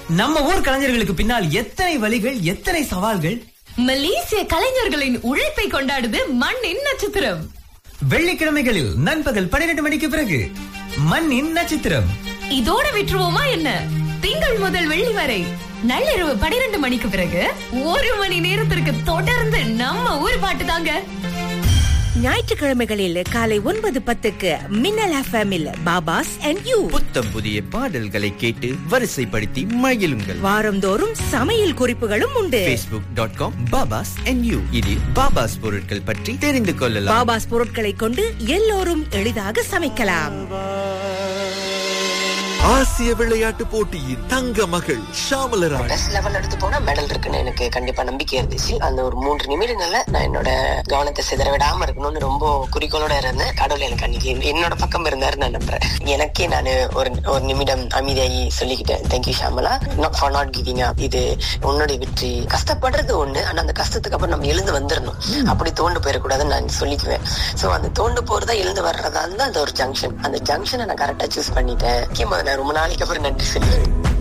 நம்ம ஊர் கலைஞர்களுக்கு பின்னால் எத்தனை வழிகள் எத்தனை சவால்கள் மலேசிய கலைஞர்களின் உழைப்பை கொண்டாடுது மண்ணின் நட்சத்திரம் வெள்ளிக்கிழமைகளில் நண்பகல் பன்னிரண்டு மணிக்கு பிறகு மண்ணின் நட்சத்திரம் இதோட விட்டுருவோமா என்ன திங்கள் முதல் வெள்ளி வரை நள்ளிரவு பனிரெண்டு மணிக்கு பிறகு ஒரு மணி நேரத்திற்கு தொடர்ந்து நம்ம ஊர் பாட்டு தாங்க ஞாயிற்றுக்கிழமைகளில் காலை ஒன்பது பத்துக்கு மின்னல் எஃப்எம்மில் பாபாஸ் அண்ட் யூ புத்தம் புதிய பாடல்களை கேட்டு வரிசைப்படுத்தி மகிழுங்கள் வாரந்தோறும் சமையல் குறிப்புகளும் உண்டு facebook.com டாட் காம் பாபாஸ் yu இதில் பாபாஸ் பொருட்கள் பற்றி தெரிந்து கொள்ளலாம் பாபாஸ் பொருட்களை கொண்டு எல்லோரும் எளிதாக சமைக்கலாம் ஆசிய விளையாட்டு போட்டியின் தங்க மகள் ஷாமலராணி பெஸ்ட் லெவல் எடுத்து போனா மெடல் இருக்குன்னு எனக்கு கண்டிப்பா நம்பிக்கை இருந்துச்சு அந்த ஒரு மூன்று நிமிடங்கள்ல நான் என்னோட கவனத்தை சிதற விடாம இருக்கணும்னு ரொம்ப குறிக்கோளோட இருந்தேன் கடவுள் எனக்கு அன்னைக்கு என்னோட பக்கம் இருந்தாரு நான் நம்புறேன் எனக்கே நான் ஒரு ஒரு நிமிடம் அமைதியாகி சொல்லிக்கிட்டேன் thank you Shamala not for not giving up இது உன்னுடைய வெற்றி கஷ்டப்படுறது ஒண்ணு ஆனா அந்த கஷ்டத்துக்கு அப்புறம் நம்ம எழுந்து வந்துடணும் அப்படி தோண்டு போயிடக்கூடாதுன்னு நான் சொல்லிக்குவேன் சோ அந்த தோண்டு போறதா எழுந்து வர்றதா இருந்தா அது ஒரு ஜங்ஷன் அந்த ஜங்ஷனை நான் கரெக்டா சூஸ் பண்ணிட்டேன் முக்கியமா நான் ரொம்ப நாளைக்கு அப்புறம் நன்றி சொல்லுவேன்